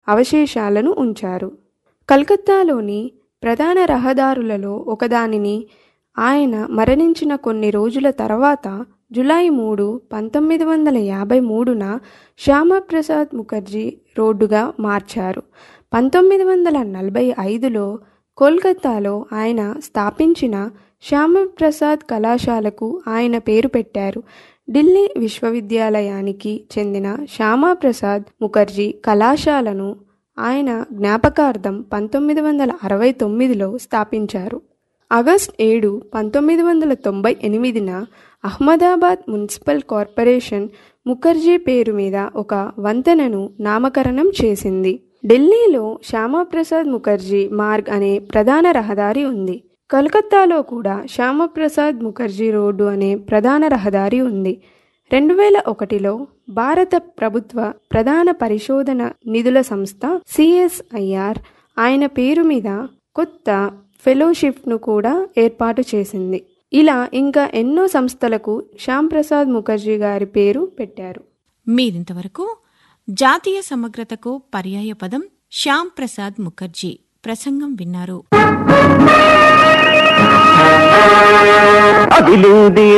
అవశేషాలను ఉంచారు కలకత్తాలోని ప్రధాన రహదారులలో ఒకదానిని ఆయన మరణించిన కొన్ని రోజుల తర్వాత జులై మూడు పంతొమ్మిది వందల యాభై మూడున శ్యామప్రసాద్ ముఖర్జీ రోడ్డుగా మార్చారు పంతొమ్మిది వందల నలభై ఐదులో కోల్కతాలో ఆయన స్థాపించిన శ్యామప్రసాద్ కళాశాలకు ఆయన పేరు పెట్టారు ఢిల్లీ విశ్వవిద్యాలయానికి చెందిన శ్యామాప్రసాద్ ముఖర్జీ కళాశాలను ఆయన జ్ఞాపకార్థం పంతొమ్మిది వందల అరవై తొమ్మిదిలో స్థాపించారు ఆగస్ట్ ఏడు పంతొమ్మిది వందల తొంభై ఎనిమిదిన అహ్మదాబాద్ మున్సిపల్ కార్పొరేషన్ ముఖర్జీ పేరు మీద ఒక వంతెనను నామకరణం చేసింది ఢిల్లీలో శ్యామాప్రసాద్ ముఖర్జీ మార్గ్ అనే ప్రధాన రహదారి ఉంది కలకత్తాలో కూడా శ్యామప్రసాద్ ముఖర్జీ రోడ్డు అనే ప్రధాన రహదారి ఉంది రెండు వేల ఒకటిలో భారత ప్రభుత్వ ప్రధాన పరిశోధన నిధుల సంస్థ సిఎస్ఐఆర్ ఆయన పేరు మీద కొత్త ఫెలోషిప్ను కూడా ఏర్పాటు చేసింది ఇలా ఇంకా ఎన్నో సంస్థలకు శ్యామ్ ప్రసాద్ ముఖర్జీ గారి పేరు పెట్టారు మీరింతవరకు జాతీయ సమగ్రతకు పర్యాయ పదం శ్యామ్ ప్రసాద్ ముఖర్జీ ప్రసంగం విన్నారు అభిలూది